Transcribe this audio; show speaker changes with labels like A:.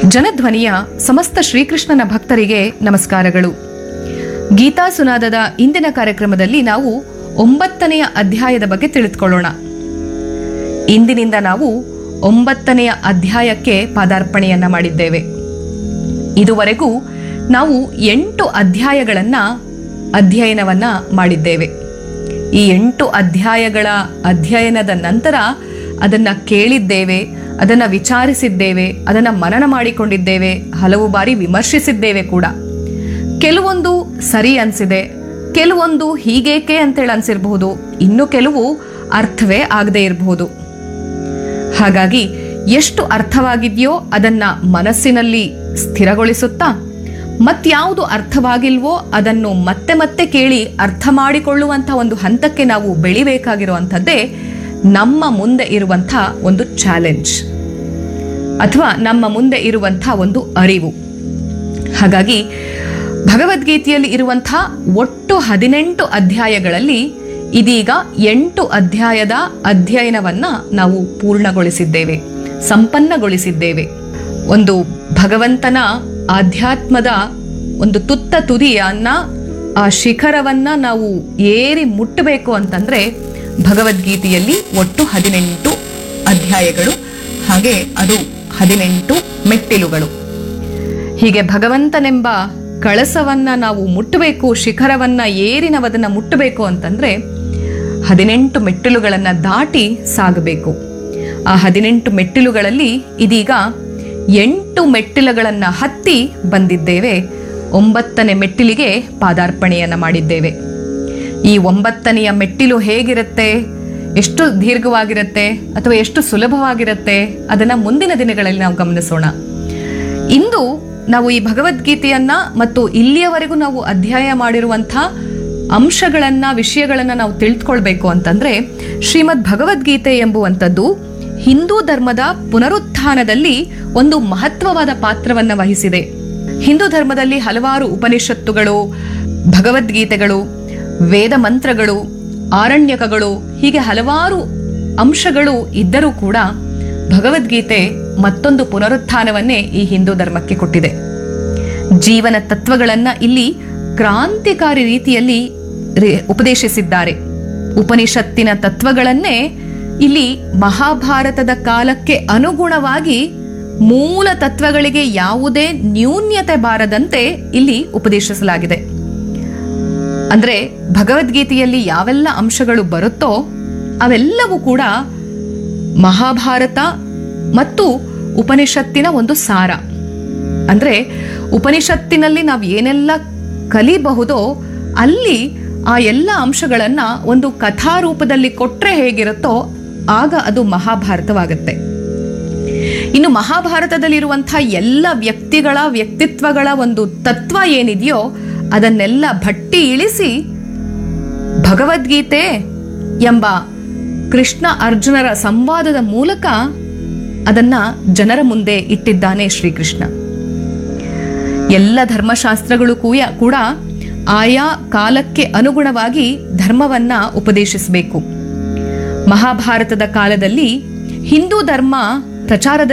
A: ಜನಧ್ವನಿಯ ಸಮಸ್ತ ಶ್ರೀಕೃಷ್ಣನ ಭಕ್ತರಿಗೆ ನಮಸ್ಕಾರಗಳು ಗೀತಾ ಸುನಾದದ ಇಂದಿನ ಕಾರ್ಯಕ್ರಮದಲ್ಲಿ ನಾವು ಒಂಬತ್ತನೆಯ ಅಧ್ಯಾಯದ ಬಗ್ಗೆ ತಿಳಿದುಕೊಳ್ಳೋಣ ಇಂದಿನಿಂದ ನಾವು ಒಂಬತ್ತನೆಯ ಅಧ್ಯಾಯಕ್ಕೆ ಪಾದಾರ್ಪಣೆಯನ್ನ ಮಾಡಿದ್ದೇವೆ ಇದುವರೆಗೂ ನಾವು ಎಂಟು ಅಧ್ಯಾಯಗಳನ್ನ ಅಧ್ಯಯನವನ್ನ ಮಾಡಿದ್ದೇವೆ ಈ ಎಂಟು ಅಧ್ಯಾಯಗಳ ಅಧ್ಯಯನದ ನಂತರ ಅದನ್ನ ಕೇಳಿದ್ದೇವೆ ಅದನ್ನ ವಿಚಾರಿಸಿದ್ದೇವೆ ಅದನ್ನ ಮನನ ಮಾಡಿಕೊಂಡಿದ್ದೇವೆ ಹಲವು ಬಾರಿ ವಿಮರ್ಶಿಸಿದ್ದೇವೆ ಕೂಡ ಕೆಲವೊಂದು ಸರಿ ಅನ್ಸಿದೆ ಕೆಲವೊಂದು ಹೀಗೇಕೆ ಅಂತೇಳಿ ಅನ್ಸಿರಬಹುದು ಇನ್ನು ಕೆಲವು ಅರ್ಥವೇ ಆಗದೆ ಇರಬಹುದು ಹಾಗಾಗಿ ಎಷ್ಟು ಅರ್ಥವಾಗಿದೆಯೋ ಅದನ್ನ ಮನಸ್ಸಿನಲ್ಲಿ ಸ್ಥಿರಗೊಳಿಸುತ್ತಾ ಮತ್ಯಾವುದು ಅರ್ಥವಾಗಿಲ್ವೋ ಅದನ್ನು ಮತ್ತೆ ಮತ್ತೆ ಕೇಳಿ ಅರ್ಥ ಮಾಡಿಕೊಳ್ಳುವಂಥ ಒಂದು ಹಂತಕ್ಕೆ ನಾವು ಬೆಳಿಬೇಕಾಗಿರುವಂಥದ್ದೇ ನಮ್ಮ ಮುಂದೆ ಇರುವಂಥ ಒಂದು ಚಾಲೆಂಜ್ ಅಥವಾ ನಮ್ಮ ಮುಂದೆ ಇರುವಂಥ ಒಂದು ಅರಿವು ಹಾಗಾಗಿ ಭಗವದ್ಗೀತೆಯಲ್ಲಿ ಇರುವಂಥ ಒಟ್ಟು ಹದಿನೆಂಟು ಅಧ್ಯಾಯಗಳಲ್ಲಿ ಇದೀಗ ಎಂಟು ಅಧ್ಯಾಯದ ಅಧ್ಯಯನವನ್ನ ನಾವು ಪೂರ್ಣಗೊಳಿಸಿದ್ದೇವೆ ಸಂಪನ್ನಗೊಳಿಸಿದ್ದೇವೆ ಒಂದು ಭಗವಂತನ ಆಧ್ಯಾತ್ಮದ ಒಂದು ತುತ್ತ ತುದಿಯನ್ನ ಆ ಶಿಖರವನ್ನ ನಾವು ಏರಿ ಮುಟ್ಟಬೇಕು ಅಂತಂದ್ರೆ ಭಗವದ್ಗೀತೆಯಲ್ಲಿ ಒಟ್ಟು ಹದಿನೆಂಟು ಅಧ್ಯಾಯಗಳು ಹಾಗೆ ಅದು ಹದಿನೆಂಟು ಮೆಟ್ಟಿಲುಗಳು ಹೀಗೆ ಭಗವಂತನೆಂಬ ಕಳಸವನ್ನ ನಾವು ಮುಟ್ಟಬೇಕು ಶಿಖರವನ್ನ ಏರಿ ನಾವು ಅದನ್ನ ಮುಟ್ಟಬೇಕು ಅಂತಂದ್ರೆ ಹದಿನೆಂಟು ಮೆಟ್ಟಿಲುಗಳನ್ನ ದಾಟಿ ಸಾಗಬೇಕು ಆ ಹದಿನೆಂಟು ಮೆಟ್ಟಿಲುಗಳಲ್ಲಿ ಇದೀಗ ಎಂಟು ಮೆಟ್ಟಿಲುಗಳನ್ನ ಹತ್ತಿ ಬಂದಿದ್ದೇವೆ ಒಂಬತ್ತನೇ ಮೆಟ್ಟಿಲಿಗೆ ಪಾದಾರ್ಪಣೆಯನ್ನ ಮಾಡಿದ್ದೇವೆ ಈ ಒಂಬತ್ತನೆಯ ಮೆಟ್ಟಿಲು ಹೇಗಿರುತ್ತೆ ಎಷ್ಟು ದೀರ್ಘವಾಗಿರುತ್ತೆ ಅಥವಾ ಎಷ್ಟು ಸುಲಭವಾಗಿರುತ್ತೆ ಅದನ್ನ ಮುಂದಿನ ದಿನಗಳಲ್ಲಿ ನಾವು ಗಮನಿಸೋಣ ಇಂದು ನಾವು ಈ ಭಗವದ್ಗೀತೆಯನ್ನ ಮತ್ತು ಇಲ್ಲಿಯವರೆಗೂ ನಾವು ಅಧ್ಯಾಯ ಮಾಡಿರುವಂಥ ಅಂಶಗಳನ್ನ ವಿಷಯಗಳನ್ನ ನಾವು ತಿಳಿದುಕೊಳ್ಬೇಕು ಅಂತಂದ್ರೆ ಶ್ರೀಮದ್ ಭಗವದ್ಗೀತೆ ಎಂಬುವಂಥದ್ದು ಹಿಂದೂ ಧರ್ಮದ ಪುನರುತ್ಥಾನದಲ್ಲಿ ಒಂದು ಮಹತ್ವವಾದ ಪಾತ್ರವನ್ನ ವಹಿಸಿದೆ ಹಿಂದೂ ಧರ್ಮದಲ್ಲಿ ಹಲವಾರು ಉಪನಿಷತ್ತುಗಳು ಭಗವದ್ಗೀತೆಗಳು ವೇದ ಮಂತ್ರಗಳು ಆರಣ್ಯಕಗಳು ಹೀಗೆ ಹಲವಾರು ಅಂಶಗಳು ಇದ್ದರೂ ಕೂಡ ಭಗವದ್ಗೀತೆ ಮತ್ತೊಂದು ಪುನರುತ್ಥಾನವನ್ನೇ ಈ ಹಿಂದೂ ಧರ್ಮಕ್ಕೆ ಕೊಟ್ಟಿದೆ ಜೀವನ ತತ್ವಗಳನ್ನ ಇಲ್ಲಿ ಕ್ರಾಂತಿಕಾರಿ ರೀತಿಯಲ್ಲಿ ರೇ- ಉಪದೇಶಿಸಿದ್ದಾರೆ ಉಪನಿಷತ್ತಿನ ತತ್ವಗಳನ್ನೇ ಇಲ್ಲಿ ಮಹಾಭಾರತದ ಕಾಲಕ್ಕೆ ಅನುಗುಣವಾಗಿ ಮೂಲ ತತ್ವಗಳಿಗೆ ಯಾವುದೇ ನ್ಯೂನ್ಯತೆ ಬಾರದಂತೆ ಇಲ್ಲಿ ಉಪದೇಶಿಸಲಾಗಿದೆ ಅಂದ್ರೆ ಭಗವದ್ಗೀತೆಯಲ್ಲಿ ಯಾವೆಲ್ಲ ಅಂಶಗಳು ಬರುತ್ತೋ ಅವೆಲ್ಲವೂ ಕೂಡ ಮಹಾಭಾರತ ಮತ್ತು ಉಪನಿಷತ್ತಿನ ಒಂದು ಸಾರ ಅಂದ್ರೆ ಉಪನಿಷತ್ತಿನಲ್ಲಿ ನಾವು ಏನೆಲ್ಲ ಕಲಿಬಹುದೋ ಅಲ್ಲಿ ಆ ಎಲ್ಲ ಅಂಶಗಳನ್ನ ಒಂದು ಕಥಾರೂಪದಲ್ಲಿ ಕೊಟ್ರೆ ಹೇಗಿರುತ್ತೋ ಆಗ ಅದು ಮಹಾಭಾರತವಾಗುತ್ತೆ ಇನ್ನು ಮಹಾಭಾರತದಲ್ಲಿರುವಂತಹ ಎಲ್ಲ ವ್ಯಕ್ತಿಗಳ ವ್ಯಕ್ತಿತ್ವಗಳ ಒಂದು ತತ್ವ ಏನಿದೆಯೋ ಅದನ್ನೆಲ್ಲ ಭಟ್ಟಿ ಇಳಿಸಿ ಭಗವದ್ಗೀತೆ ಎಂಬ ಕೃಷ್ಣ ಅರ್ಜುನರ ಸಂವಾದದ ಮೂಲಕ ಅದನ್ನ ಜನರ ಮುಂದೆ ಇಟ್ಟಿದ್ದಾನೆ ಶ್ರೀಕೃಷ್ಣ ಎಲ್ಲ ಧರ್ಮಶಾಸ್ತ್ರಗಳು ಕೂಯ ಕೂಡ ಆಯಾ ಕಾಲಕ್ಕೆ ಅನುಗುಣವಾಗಿ ಧರ್ಮವನ್ನ ಉಪದೇಶಿಸಬೇಕು ಮಹಾಭಾರತದ ಕಾಲದಲ್ಲಿ ಹಿಂದೂ ಧರ್ಮ ಪ್ರಚಾರದ